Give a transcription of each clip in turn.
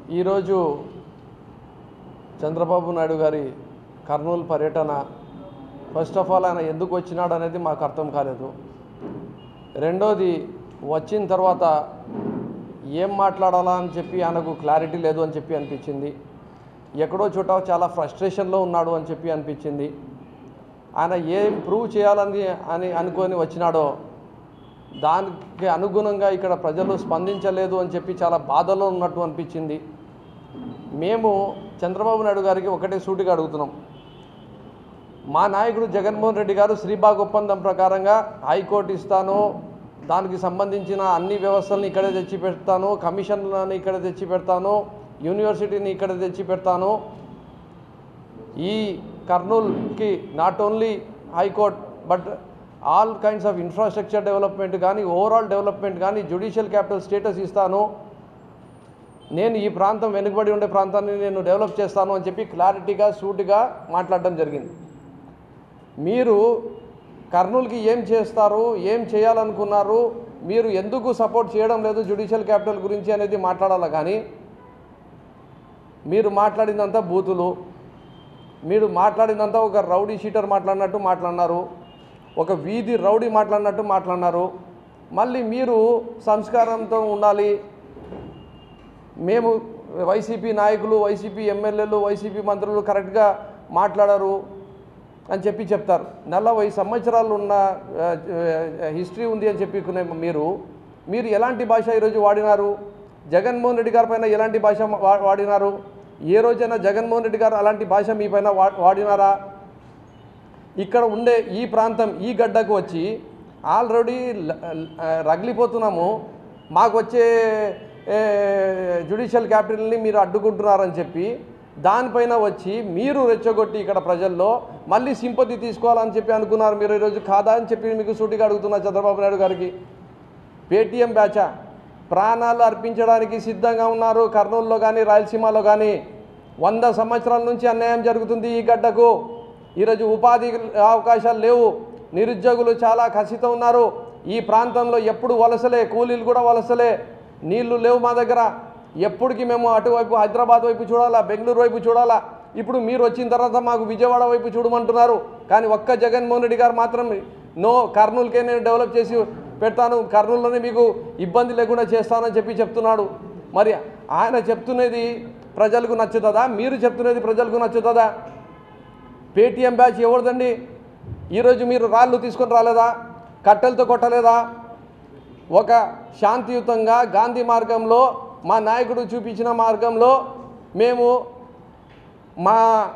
ఈరోజు చంద్రబాబు నాయుడు గారి కర్నూలు పర్యటన ఫస్ట్ ఆఫ్ ఆల్ ఆయన ఎందుకు వచ్చినాడు అనేది మాకు అర్థం కాలేదు రెండోది వచ్చిన తర్వాత ఏం మాట్లాడాలా అని చెప్పి ఆయనకు క్లారిటీ లేదు అని చెప్పి అనిపించింది ఎక్కడో చోట చాలా ఫ్రస్ట్రేషన్లో ఉన్నాడు అని చెప్పి అనిపించింది ఆయన ఏం ప్రూవ్ చేయాలని అని అనుకొని వచ్చినాడో దానికి అనుగుణంగా ఇక్కడ ప్రజలు స్పందించలేదు అని చెప్పి చాలా బాధలో ఉన్నట్టు అనిపించింది మేము చంద్రబాబు నాయుడు గారికి ఒకటే సూటిగా అడుగుతున్నాం మా నాయకుడు జగన్మోహన్ రెడ్డి గారు శ్రీబాగ్ ఒప్పందం ప్రకారంగా హైకోర్టు ఇస్తాను దానికి సంబంధించిన అన్ని వ్యవస్థలను ఇక్కడే తెచ్చి పెడతాను కమిషన్లను ఇక్కడ తెచ్చి పెడతాను యూనివర్సిటీని ఇక్కడ తెచ్చి పెడతాను ఈ కర్నూలుకి not only high court but all kinds of infrastructure development కానీ ఓవరాల్ డెవలప్మెంట్ కానీ జ్యుడిషియల్ క్యాపిటల్ స్టేటస్ ఇస్తాను నేను ఈ ప్రాంతం వెనుకబడి ఉండే ప్రాంతాన్ని నేను డెవలప్ చేస్తాను అని చెప్పి క్లారిటీగా సూటిగా మాట్లాడడం జరిగింది మీరు కర్నూలుకి ఏం చేస్తారు ఏం చేయాలనుకున్నారు మీరు ఎందుకు సపోర్ట్ చేయడం లేదు జ్యుడిషియల్ క్యాపిటల్ గురించి అనేది మాట్లాడాలి కానీ మీరు మాట్లాడిందంతా బూతులు మీరు మాట్లాడిందంతా ఒక రౌడీ షీటర్ మాట్లాడినట్టు మాట్లాడినారు ఒక వీధి రౌడీ మాట్లాడినట్టు మాట్లాడినారు మళ్ళీ మీరు సంస్కారంతో ఉండాలి మేము వైసీపీ నాయకులు వైసీపీ ఎమ్మెల్యేలు వైసీపీ మంత్రులు కరెక్ట్గా మాట్లాడరు అని చెప్పి చెప్తారు నలభై సంవత్సరాలు ఉన్న ఆ, ఆ, హిస్టరీ ఉంది అని చెప్పుకునే మీరు మీరు ఎలాంటి భాష ఈరోజు వాడినారు జగన్మోహన్ రెడ్డి గారి పైన ఎలాంటి భాష వా- వాడినారు ఏ రోజైనా జగన్మోహన్ రెడ్డి గారు అలాంటి భాష మీ పైన వా- వాడినారా ఇక్కడ ఉండే ఈ ప్రాంతం ఈ గడ్డకు వచ్చి ఆల్రెడీ ల- ఆ, రగిలిపోతున్నాము మాకు వచ్చే జ్యుడిషియల్ క్యాపిటల్ని మీరు అడ్డుకుంటున్నారని చెప్పి దానిపైన వచ్చి మీరు రెచ్చగొట్టి ఇక్కడ ప్రజల్లో మళ్ళీ సింపతి తీసుకోవాలని చెప్పి అనుకున్నారు మీరు ఈరోజు కాదా అని చెప్పి మీకు సూటిగా అడుగుతున్నా చంద్రబాబు నాయుడు గారికి పేటీఎం బ్యాచా ప్రాణాలు అర్పించడానికి సిద్ధంగా ఉన్నారు కర్నూలులో కానీ రాయలసీమలో కానీ వంద సంవత్సరాల నుంచి అన్యాయం జరుగుతుంది ఈ గడ్డకు ఈరోజు ఉపాధి అవకాశాలు లేవు నిరుద్యోగులు చాలా కసితో ఉన్నారు ఈ ప్రాంతంలో ఎప్పుడు వలసలే కూలీలు కూడా వలసలే నీళ్లు లేవు మా దగ్గర ఎప్పటికి మేము అటువైపు హైదరాబాద్ వైపు చూడాలా బెంగళూరు వైపు చూడాలా ఇప్పుడు మీరు వచ్చిన తర్వాత మాకు విజయవాడ వైపు చూడమంటున్నారు కానీ ఒక్క జగన్మోహన్ రెడ్డి గారు మాత్రం నో కర్నూలుకే నేను డెవలప్ చేసి పెడతాను కర్నూలులోనే మీకు ఇబ్బంది లేకుండా చేస్తానని చెప్పి చెప్తున్నాడు మరి ఆయన చెప్తున్నది ప్రజలకు నచ్చుతుందా మీరు చెప్తున్నది ప్రజలకు నచ్చుతుందా పేటీఎం బ్యాచ్ ఎవరిదండి ఈరోజు మీరు రాళ్ళు తీసుకొని రాలేదా కట్టెలతో కొట్టలేదా ఒక శాంతియుతంగా గాంధీ మార్గంలో మా నాయకుడు చూపించిన మార్గంలో మేము మా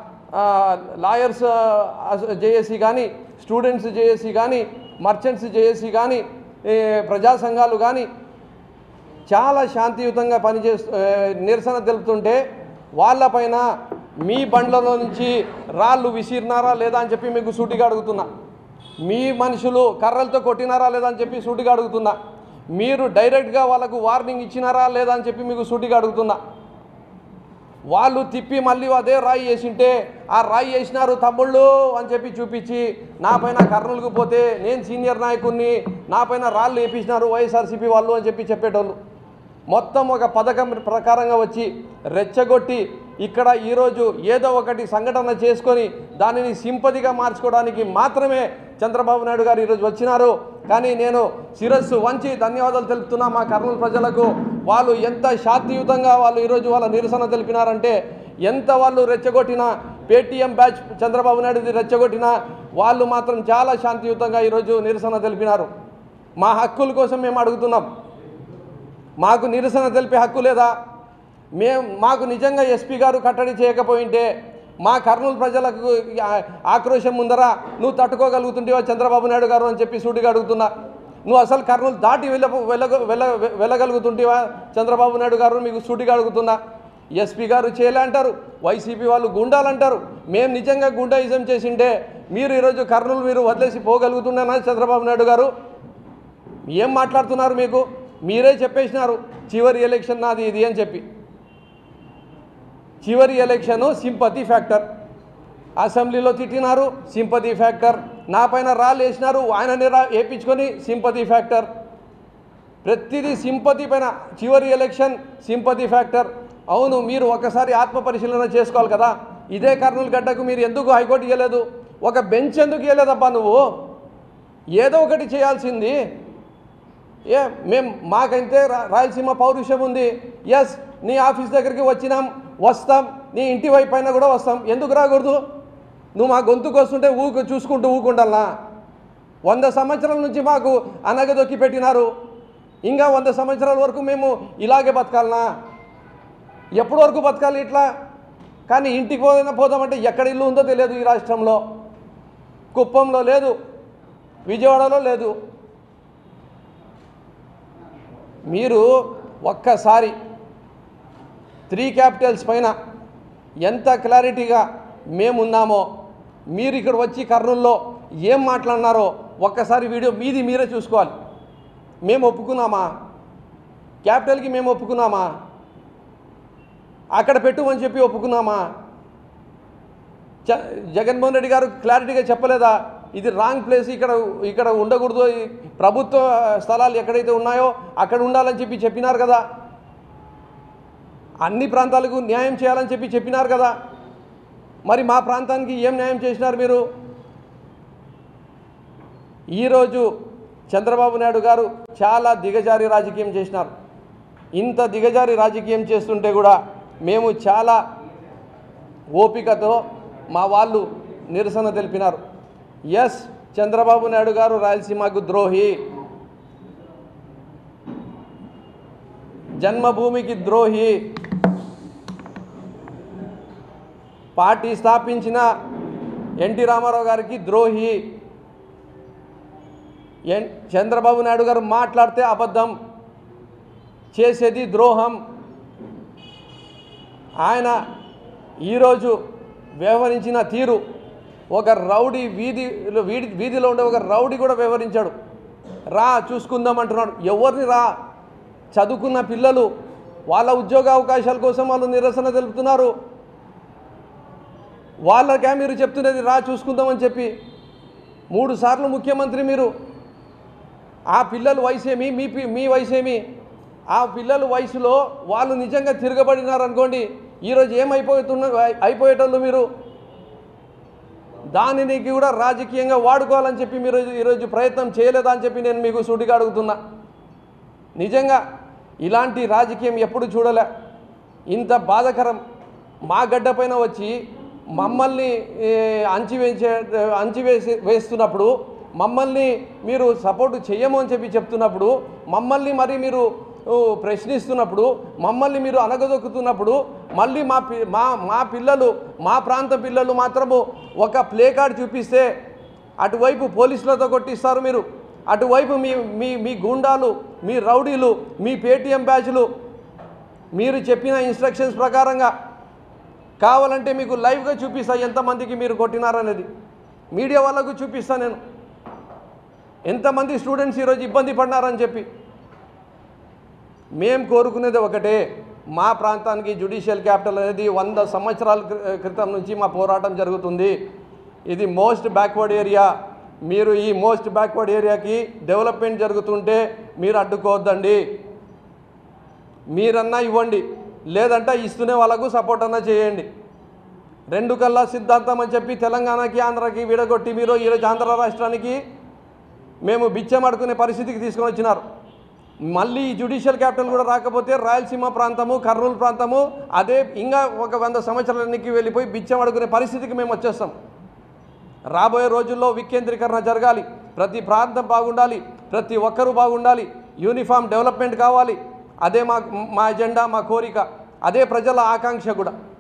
లాయర్స్ జేఏసీ కానీ స్టూడెంట్స్ జేఏసీ కానీ మర్చెంట్స్ జేఏసీ కానీ ఏ, ప్రజా సంఘాలు కానీ చాలా శాంతియుతంగా పనిచేస్తూ ఏ, నిరసన తెలుపుతుంటే వాళ్ళపైన మీ బండ్లలో నుంచి రాళ్ళు విసిరినారా లేదా అని చెప్పి మీకు సూటిగా అడుగుతున్నా మీ మనుషులు కర్రలతో కొట్టినారా లేదా అని చెప్పి సూటిగా అడుగుతున్నా మీరు డైరెక్ట్గా వాళ్ళకు వార్నింగ్ ఇచ్చినారా లేదా అని చెప్పి మీకు సూటిగా అడుగుతున్నా వాళ్ళు తిప్పి మళ్ళీ అదే రాయి వేసింటే ఆ రాయి వేసినారు తమ్ముళ్ళు అని చెప్పి చూపించి నా పైన కర్నూలుకు పోతే నేను సీనియర్ నాయకుడిని నా పైన రాళ్ళు వేపించినారు వైఎస్ఆర్సీపీ వాళ్ళు అని చెప్పి చెప్పేటోళ్ళు మొత్తం ఒక పథకం ప్రకారంగా వచ్చి రెచ్చగొట్టి ఇక్కడ ఈరోజు ఏదో ఒకటి సంఘటన చేసుకొని దానిని సింపతిగా మార్చుకోవడానికి మాత్రమే చంద్రబాబు నాయుడు గారు ఈరోజు వచ్చినారు కానీ నేను శిరస్సు వంచి ధన్యవాదాలు తెలుపుతున్నా మా కర్నూలు ప్రజలకు వాళ్ళు ఎంత శాంతియుతంగా వాళ్ళు ఈరోజు వాళ్ళ నిరసన తెలిపినారంటే ఎంత వాళ్ళు రెచ్చగొట్టినా పేటీఎం బ్యాచ్ చంద్రబాబు నాయుడుది రెచ్చగొట్టినా వాళ్ళు మాత్రం చాలా శాంతియుతంగా ఈరోజు నిరసన తెలిపినారు మా హక్కుల కోసం మేము అడుగుతున్నాం మాకు నిరసన తెలిపే హక్కు లేదా మేము మాకు నిజంగా ఎస్పీ గారు కట్టడి చేయకపోయింటే మా కర్నూలు ప్రజలకు ఆ- ఆక్రోశం ముందర నువ్వు తట్టుకోగలుగుతుంటేవా చంద్రబాబు నాయుడు గారు అని చెప్పి సూటిగా అడుగుతున్నా నువ్వు అసలు కర్నూలు దాటి వెళ్ళ వెళ్ళ వెళ్ళ వెళ్ళగలుగుతుంటేవా చంద్రబాబు నాయుడు గారు మీకు సూటిగా అడుగుతున్నా ఎస్పీ గారు చేయలే అంటారు వైసీపీ వాళ్ళు గుండాలంటారు మేము నిజంగా గుండాయిజం చేసింటే మీరు ఈరోజు కర్నూలు మీరు వదిలేసి పోగలుగుతున్నానా చంద్రబాబు నాయుడు గారు ఏం మాట్లాడుతున్నారు మీకు మీరే చెప్పేసినారు చివరి ఎలక్షన్ నాది ఇది అని చెప్పి చివరి ఎలక్షను సింపతి ఫ్యాక్టర్ అసెంబ్లీలో తిట్టినారు సింపతి ఫ్యాక్టర్ నా పైన రాళ్ళు వేసినారు ఆయనని రా వేయించుకొని సింపతి ఫ్యాక్టర్ ప్రతిదీ సింపతి పైన చివరి ఎలక్షన్ సింపతి ఫ్యాక్టర్ అవును మీరు ఒకసారి ఆత్మ పరిశీలన చేసుకోవాలి కదా ఇదే కర్నూలు గడ్డకు మీరు ఎందుకు హైకోర్టు ఇవ్వలేదు ఒక బెంచ్ ఎందుకు ఇవ్వలేదబ్బా నువ్వు ఏదో ఒకటి చేయాల్సింది ఏ మేం మాకైతే రా- రాయలసీమ పౌరుషం ఉంది ఎస్ నీ ఆఫీస్ దగ్గరికి వచ్చినాం వస్తాం నీ ఇంటి వైపు అయినా కూడా వస్తాం ఎందుకు రాకూడదు నువ్వు మా గొంతుకు వస్తుంటే ఊకు చూసుకుంటూ ఊకుండాలనా వంద సంవత్సరాల నుంచి మాకు అనగదొక్కి పెట్టినారు ఇంకా వంద సంవత్సరాల వరకు మేము ఇలాగే బతకాలనా ఎప్పటి వరకు బతకాలి ఇట్లా కానీ ఇంటికి పోయినా పోదామంటే ఎక్కడ ఇల్లు ఉందో తెలియదు ఈ రాష్ట్రంలో కుప్పంలో లేదు విజయవాడలో లేదు మీరు ఒక్కసారి త్రీ క్యాపిటల్స్ పైన ఎంత క్లారిటీగా మేమున్నామో మీరు ఇక్కడ వచ్చి కర్నూల్లో ఏం మాట్లాడినారో ఒక్కసారి వీడియో మీది మీరే చూసుకోవాలి మేము ఒప్పుకున్నామా క్యాపిటల్కి మేము ఒప్పుకున్నామా అక్కడ పెట్టుమని చెప్పి ఒప్పుకున్నామా చ- జగన్మోహన్ రెడ్డి గారు క్లారిటీగా చెప్పలేదా ఇది రాంగ్ ప్లేస్ ఇక్కడ ఇక్కడ ఉండకూడదు ఈ ప్రభుత్వ స్థలాలు ఎక్కడైతే ఉన్నాయో అక్కడ ఉండాలని చెప్పి చెప్పినారు కదా అన్ని ప్రాంతాలకు న్యాయం చేయాలని చెప్పి చెప్పినారు కదా మరి మా ప్రాంతానికి ఏం న్యాయం చేసినారు మీరు ఈరోజు చంద్రబాబు నాయుడు గారు చాలా దిగజారి రాజకీయం చేసినారు ఇంత దిగజారి రాజకీయం చేస్తుంటే కూడా మేము చాలా ఓపికతో మా వాళ్ళు నిరసన తెలిపినారు ఎస్ చంద్రబాబు నాయుడు గారు రాయలసీమకు ద్రోహి జన్మభూమికి ద్రోహి పార్టీ స్థాపించిన ఎన్టీ రామారావు గారికి ద్రోహి ఎన్ చంద్రబాబు నాయుడు గారు మాట్లాడితే అబద్ధం చేసేది ద్రోహం ఆయన ఈరోజు వ్యవహరించిన తీరు ఒక రౌడీ వీధిలో వీధి వీధిలో ఉండే ఒక రౌడీ కూడా వ్యవహరించాడు రా చూసుకుందాం అంటున్నాడు ఎవరిని రా చదువుకున్న పిల్లలు వాళ్ళ ఉద్యోగ అవకాశాల కోసం వాళ్ళు నిరసన తెలుపుతున్నారు వాళ్ళకే మీరు చెప్తున్నది రా చూసుకుందామని చెప్పి మూడు సార్లు ముఖ్యమంత్రి మీరు ఆ పిల్లల వయసేమి మీ పి- మీ వయసేమి ఆ పిల్లల వయసులో వాళ్ళు నిజంగా తిరగబడినారు అనుకోండి ఈరోజు ఏమైపోతున్న అయిపోయేటోళ్ళు మీరు దానిని కూడా రాజకీయంగా వాడుకోవాలని చెప్పి మీరు ఈరోజు ప్రయత్నం చేయలేదా అని చెప్పి నేను మీకు సూటిగా అడుగుతున్నా నిజంగా ఇలాంటి రాజకీయం ఎప్పుడు చూడలే ఇంత బాధకరం మా గడ్డ పైన వచ్చి మమ్మల్ని ఏ, అంచివేసే అంచివేసి వేస్తున్నప్పుడు మమ్మల్ని మీరు సపోర్ట్ చేయము అని చెప్పి చెప్తున్నప్పుడు మమ్మల్ని మరి మీరు ఊ, ప్రశ్నిస్తున్నప్పుడు మమ్మల్ని మీరు అనగదొక్కుతున్నప్పుడు మళ్ళీ మా పి మా మా పిల్లలు మా ప్రాంత పిల్లలు మాత్రము ఒక ప్లే కార్డ్ చూపిస్తే అటువైపు పోలీసులతో కొట్టిస్తారు మీరు అటువైపు మీ మీ మీ గూండాలు మీ రౌడీలు మీ పేటీఎం బ్యాచ్లు మీరు చెప్పిన ఇన్స్ట్రక్షన్స్ ప్రకారంగా కావాలంటే మీకు లైవ్గా చూపిస్తా ఎంతమందికి మీరు కొట్టినారనేది మీడియా వాళ్ళకు చూపిస్తా నేను ఎంతమంది స్టూడెంట్స్ ఈరోజు ఇబ్బంది పడినారని చెప్పి మేం కోరుకునేది ఒకటే మా ప్రాంతానికి జ్యుడిషియల్ క్యాపిటల్ అనేది వంద సంవత్సరాల క్రి- క్రితం నుంచి మా పోరాటం జరుగుతుంది ఇది మోస్ట్ బ్యాక్వర్డ్ ఏరియా మీరు ఈ మోస్ట్ బ్యాక్వర్డ్ ఏరియాకి డెవలప్మెంట్ జరుగుతుంటే మీరు అడ్డుకోవద్దండి మీరన్నా ఇవ్వండి లేదంటే ఇస్తూనే వాళ్ళకు సపోర్ట్ అన్నా చేయండి రెండు కల్లా సిద్ధాంతం అని చెప్పి తెలంగాణకి ఆంధ్రాకి విడగొట్టి మీరు ఈరోజు ఆంధ్ర రాష్ట్రానికి మేము బిచ్చం అడుకునే పరిస్థితికి తీసుకొని వచ్చినారు మళ్ళీ ఈ జ్యుడిషియల్ క్యాపిటల్ కూడా రాకపోతే రాయలసీమ ప్రాంతము కర్నూలు ప్రాంతము అదే ఇంకా ఒక వంద సంవత్సరాలకి వెళ్ళిపోయి బిచ్చం అడుకునే పరిస్థితికి మేము వచ్చేస్తాం రాబోయే రోజుల్లో వికేంద్రీకరణ జరగాలి ప్రతి ప్రాంతం బాగుండాలి ప్రతి ఒక్కరూ బాగుండాలి యూనిఫామ్ డెవలప్మెంట్ కావాలి అదే మా మా ఎజెండా మా కోరిక అదే ప్రజల ఆకాంక్ష కూడా